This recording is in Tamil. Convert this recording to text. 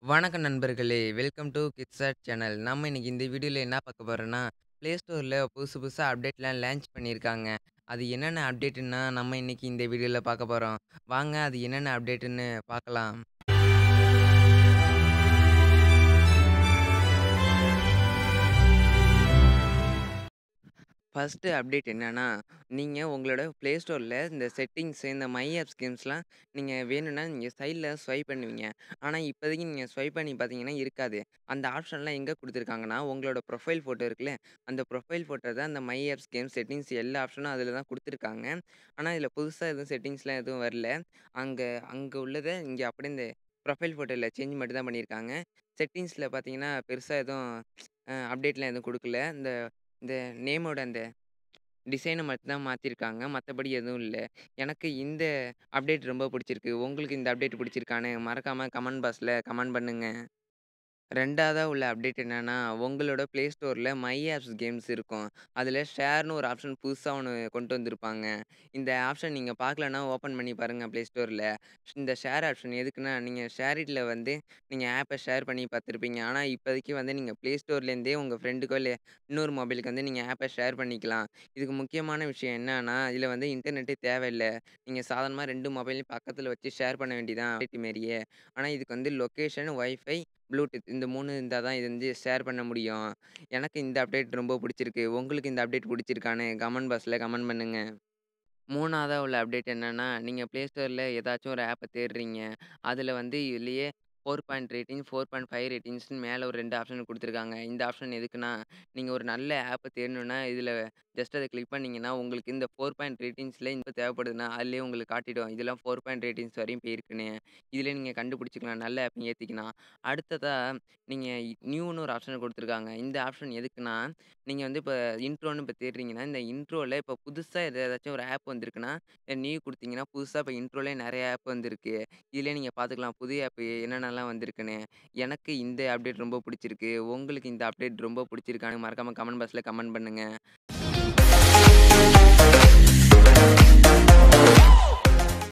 வணக்கம் நண்பர்களே! வெல்கம் டூ கிட்ஸாட் சேனல். நம்ம இன்னைக்கு இந்த வீடியோல என்ன பார்க்க போறோம்னா, Play Storeல புதுசு புதுசா அப்டேட்லாம் லான்ச் பண்ணியிருக்காங்க. அது என்னென்ன அப்டேட்டுன்னா, நம்ம இன்னைக்கு இந்த வீடியோல பார்க்க போறோம். வாங்க அது என்னென்ன அப்டேட்டுன்னு பார்க்கலாம். ஃபர்ஸ்ட்டு அப்டேட் என்னன்னா, நீங்க உங்களோட Play Storeல இந்த செட்டிங்ஸ், இந்த மை ஆப்ஸ் கேம்ஸ்லாம் நீங்க வேணும்னா, நீங்க சைட்ல ஸ்வைப் பண்ணுவீங்க. ஆனா, இப்போதைக்கு நீங்க ஸ்வைப் பண்ணி பார்த்தீங்கன்னா இருக்காது. அந்த ஆப்ஷன்லாம் எங்க குடுத்துருக்காங்கன்னா, உங்களோட ப்ரொஃபைல் ஃபோட்டோ இருக்குல்ல, அந்த ப்ரொஃபைல் ஃபோட்டோ தான் அந்த மை ஆப்ஸ் கேம்ஸ் செட்டிங்ஸ் எல்லா ஆப்ஷனும் அதில தான் குடுத்துருக்காங்க. ஆனா, இதில புதுசா எதுவும் செட்டிங்ஸ்லாம் எதுவும் வரல. அங்க அங்க உள்ளத இங்க அப்படியே இந்த ப்ரொஃபைல் ஃபோட்டோல சேஞ்ச் மட்டும் தான் பண்ணியிருக்காங்க. செட்டிங்ஸ்ல பார்த்தீங்கன்னா, பெருசா எதுவும் அ அப்டேட்லாம் எதுவும் குடுக்கல. இந்த இந்த நேமோட அந்த டிசைன மட்டும் தான் மாத்தியிருக்காங்க. மத்தபடி எதுவும் இல்ல. எனக்கு இந்த அப்டேட் ரொம்ப புடிச்சிருக்கு. உங்களுக்கு இந்த அப்டேட் புடிச்சிருக்கான்னு மறக்காம கமெண்ட் பாக்ஸ்ல கமெண்ட் பண்ணுங்க. 2வதா உள்ள அப்டேட் என்னன்னா, உங்களோட Play Storeல மை ஆப்ஸ் கேம்ஸ் இருக்கும். அதில ஷேர்ன்னு ஒரு ஆப்ஷன் புதுசா ஒண்ணு கொண்டு வந்திருப்பாங்க. இந்த ஆப்ஷன் நீங்க பார்க்கலன்னா ஓப்பன் பண்ணி பாருங்க Play Storeல. இந்த ஷேர் ஆப்ஷன் எதுக்குன்னா, நீங்க ஷேரிட்ல வந்து நீங்க ஆப்ப ஷேர் பண்ணி பார்த்துருப்பீங்க. ஆனா, இப்போதைக்கு வந்து நீங்க Play Storeலேருந்தே உங்க ஃப்ரெண்டுக்கோ இல்ல இன்னொரு மொபைலுக்கு வந்து நீங்க ஆப்ப ஷேர் பண்ணிக்கலாம். இதுக்கு முக்கியமான விஷயம் என்னன்னா, இதில வந்து இன்டர்நெட்டே தேவையில்ல. நீங்க சாதாரணமா 2 மொபைலையும் பக்கத்தில வச்சு ஷேர் பண்ண வேண்டியது தான் மாரியே. ஆனா, இதுக்கு வந்து லொகேஷன், வைஃபை, ப்ளூடூத் இந்த 3 இருந்தா தான் இது வந்து ஷேர் பண்ண முடியும். எனக்கு இந்த அப்டேட் ரொம்ப புடிச்சிருக்கு. உங்களுக்கு இந்த அப்டேட் புடிச்சிருக்கான்னு கமெண்ட் பாக்ஸ்ல கமெண்ட் பண்ணுங்க. 3வதா உள்ள அப்டேட் என்னன்னா, நீங்க Play Storeல ஏதாச்சும் ஒரு ஆப்ப தேடுறீங்க. அதில வந்து இதுலயே 4 ரேட்டிங், 4.5 ரேட்டிங்ஸ்ன்னு மேல ஒரு 2 ஆப்ஷன் குடுத்துருக்காங்க. இந்த ஆப்ஷன் எதுக்குன்னா, நீங்க ஒரு நல்ல ஆப்ப தேடணும்னா, இதில ஜஸ்ட் அத கிளிக் பண்ணீங்கன்னா, உங்களுக்கு இந்த 4 ரேட்டிங்ஸ்ல இந்த தேவைப்படுதுன்னா, அதிலேயே உங்களுக்கு காட்டிடும். இதெல்லாம் 4 ரேட்டிங்ஸ் வரையும் போயிருக்குன்னு. இதிலேயே நீங்க கண்டுபிடிச்சுக்கலாம். நல்ல ஆப்ன்னு ஏத்திக்கலாம். அடுத்ததா நீங்க நியூன்னு ஒரு ஆப்ஷன் குடுத்துருக்காங்க. இந்த ஆப்ஷன் எதுக்குன்னா, நீங்க வந்து இப்ப இன்ட்ரோன்னு இப்ப தேடுறீங்கன்னா, இந்த இன்ட்ரோல இப்ப புதுசா ஏதாச்சும் ஒரு ஆப் வந்திருக்குன்னா, நியூ குடுத்தீங்கன்னா, புதுசா இப்ப இன்ட்ரோலயே நெறைய ஆப் வந்திருக்கு. இதிலேயே நீங்க பார்த்துக்கலாம். புதிய ஆப் என்னென்னலாம் வந்திருக்குன்னு. எனக்கு இந்த அப்டேட் ரொம்ப புடிச்சிருக்கு. உங்களுக்கு இந்த அப்டேட் ரொம்ப புடிச்சிருக்கான்னு மறக்காம கமெண்ட் பாக்ஸ்ல கமெண்ட் பண்ணுங்க.